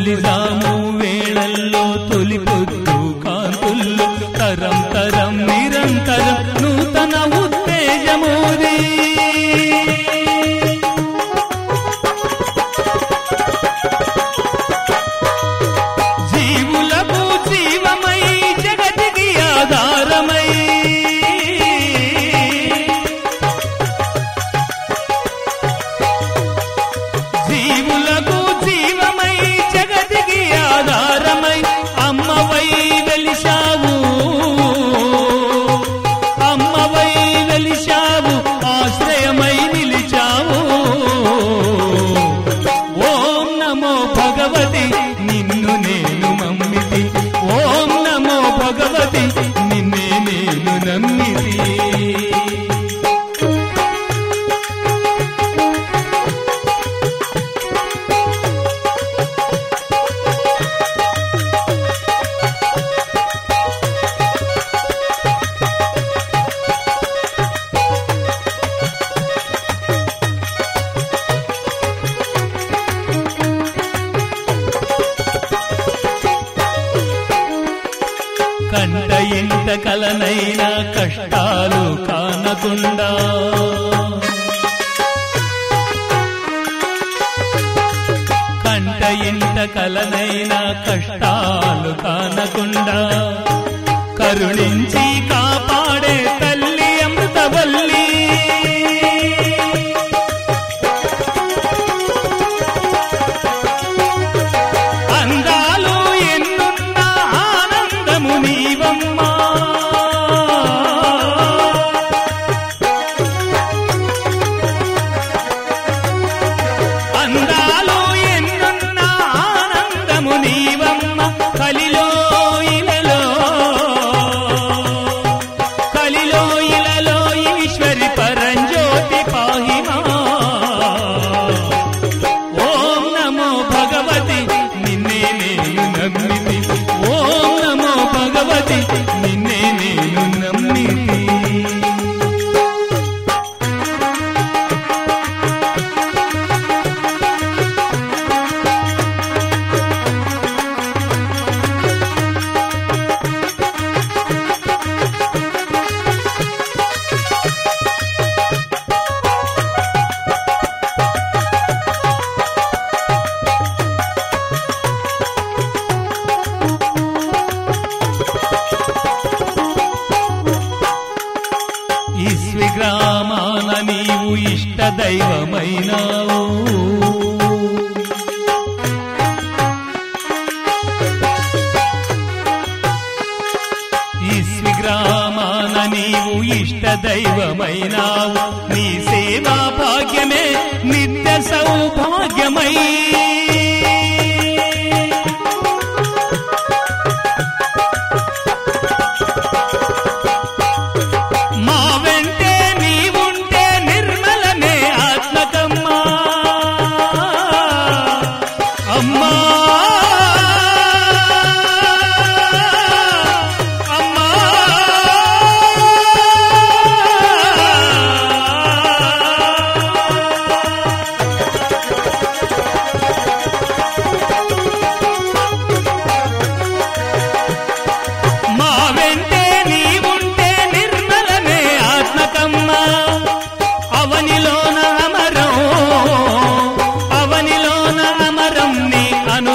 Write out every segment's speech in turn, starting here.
తొలిజాము వేళల్లో తొలి పొద్దు కాంతుల్లో తరం తరం నిరంతరం నూతన ఉత్తేజమోది జీవులకు జీవమై జగతికి ఆధారమై జీవులకు జీవమై జగతికి ఆధారమై అమ్మవై వెలిశావు అమ్మవై వెలిశావు ఆశ్రయమై నిలిచావు ఓం నమో భగవతి నిన్ను నేను మమ్మితి ఓం నమో భగవతి నిన్నే నేను నమ్మితి కంట ఇంట కలనైనా కష్టాలు కానకుండా కంట ఇంట కలనైనా కష్టాలు కానకుండా కరుణించి కాపాడే తల్లి అమృతవల్లి అందాలు ఎన్నున్న ఆనందము నీవమ్మా అందాలు ఎన్నున్న ఆనందము నీవమ్మ కలిలో ఇలలో కలిలో ఇలలో ఈశ్వరి పరంజ్యోతి పాహిమా ఓం నమో భగవతి నిన్నే నేను నమ్మితి ఓం నమో భగవతి నిన్నే నేను నమ్మితి ఇస్వి గ్రామాన నీవు ఇష్ట దైవమైనావు ఇస్వి గ్రామాన నీవు ఇష్ట దైవమైనావు నీ సేవా భాగ్యమే నిత్య సౌభాగ్యమై మా వెంటే నీవుంటే నిర్మలమే ఆత్మకమ్మా అమ్మా అమ్మా మా వెంటే నీవుంటే నిర్మలమే ఆత్మకమ్మ అవనిలోన అమరం అవనిలోన అమరం నీ అను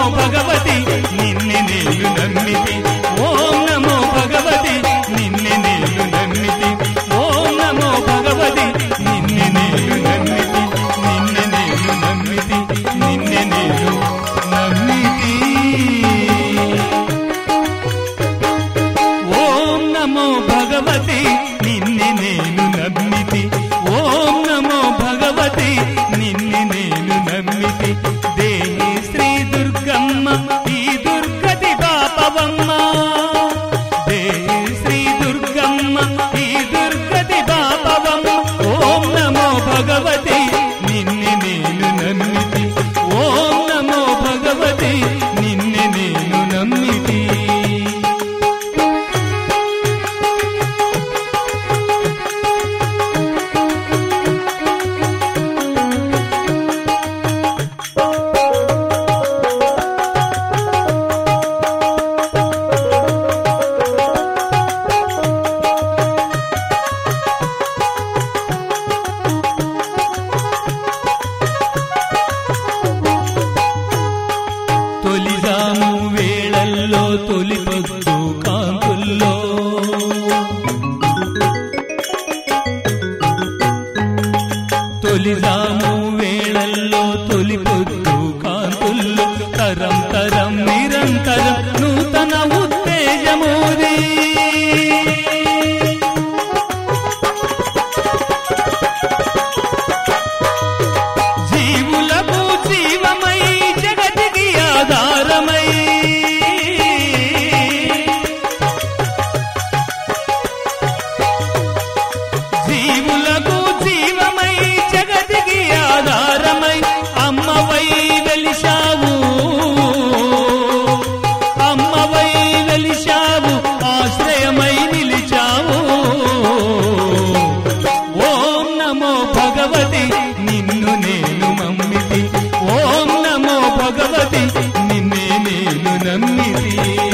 భగవతి నిన్నే నేను నమ్మితి ఓం నమో భగవతి నిన్నే నేను నమ్మితి ఓం నమో భగవతి నిన్నే నేను నమ్మితి నిన్నే నేను నమ్మితి నిన్నే నేను నమ్మితి ఓం నమో భగవతి నిన్నే నేను నమ్మితి ఓం నమో భగవతి నిన్నే నేను నమ్మితి దేహి శ్రీ దుర్గమ్మ ఈ దుర్గతి పాపవమ్మ దేహి శ్రీ దుర్గమ్మ ఈ దుర్గతి పాపవమ్మ ఓం నమో భగవతి నిన్నే నేను నమ్మితి ఓం నమో భగవతి నిన్నే నేను నమ్మితి తొలిజాము వేళల్లో తొలి పొద్దు కాంతుల్లో తొలిజాము వేళల్లో తొలి పొద్దు కాంతుల్లో తరం తరం నిరంతరం నూతన ఉత్తేజమోది జీవులకు జీవమై జగతికి ఆధారమై జీవులకు జీవమై జగతికి ఆధారమై అమ్మవై వెలిశావు అమ్మవై వెలిశావు ఆశ్రయమై నిలిచావు ఓం నమో భగవతి నిన్ను నేను మమ్మితి ఓం నమో భగవతి నిన్నే నేను నమ్మితి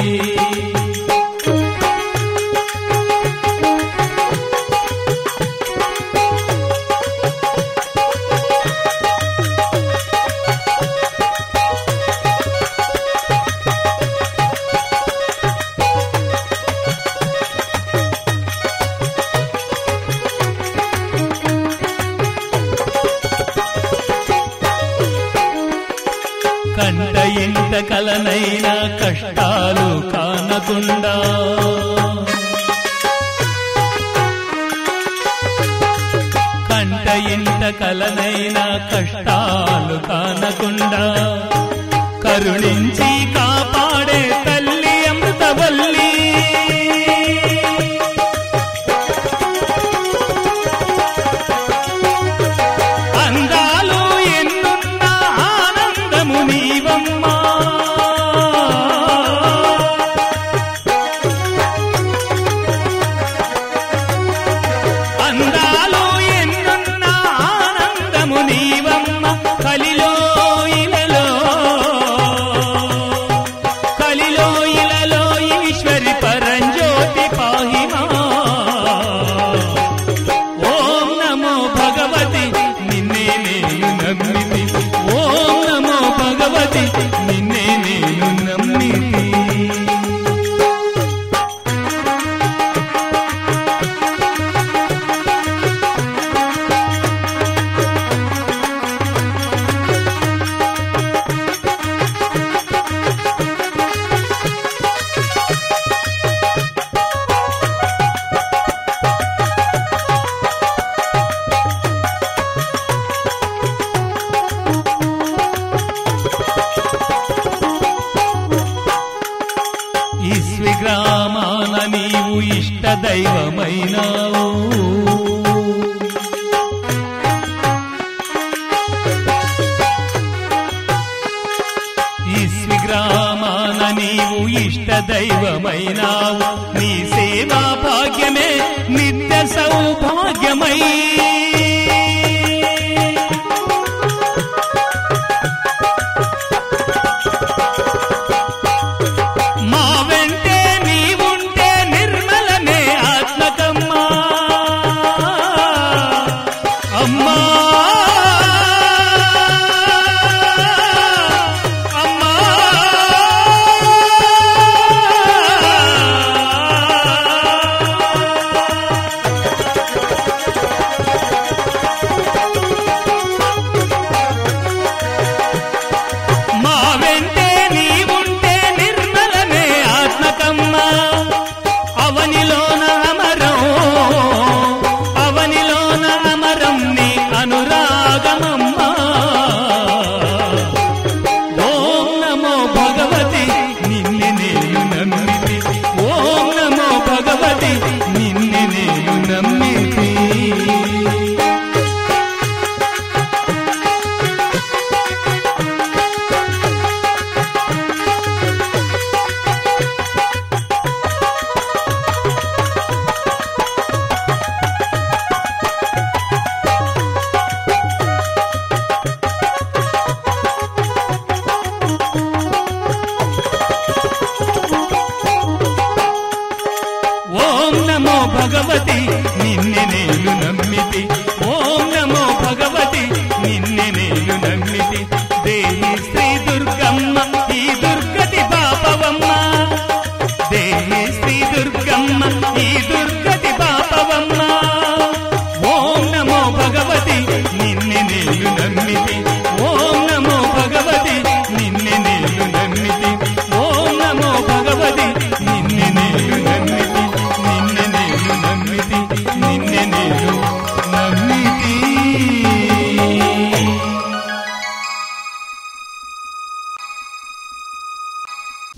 కంట ఎంత కలనైనా కష్టాలు కానకుండా కంట ఎంత కలనైనా కష్టాలు కానకుండా కరుణించి కాపాడే తల్లి అమృతవల్లి అందాలు ఎన్నున్న ఆనందము నీవమ్మా అందాలు ఎన్నున్న ఆనందము నీవమ్మ కలిలో ఇలలో కలిలో ఇలలో ఈశ్వరి పరంజ్యోతి పాహిమా ఓం నమో భగవతి నిన్నే నేను నమ్మితి ఓం నమో భగవతి నిన్నే నేను నమ్మితి ఇస్వి గ్రామాన నీవు ఇష్ట దైవమైనావు ఇస్వి గ్రామాన నీవు ఇష్ట దైవమైనావు నీ సేవా భాగ్యమే నిత్య సౌభాగ్యమై మా వెంటే నీవుంటే నిర్మలమే ఆత్మకమ్మా అమ్మా అమ్మా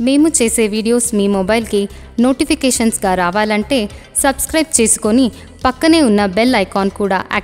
మేము చేసే వీడియోస్ మీ మొబైల్కి నోటిఫికేషన్స్గా రావాలంటే సబ్స్క్రైబ్ చేసుకొని పక్కనే ఉన్న బెల్ ఐకాన్ కూడా యాక్టివేట్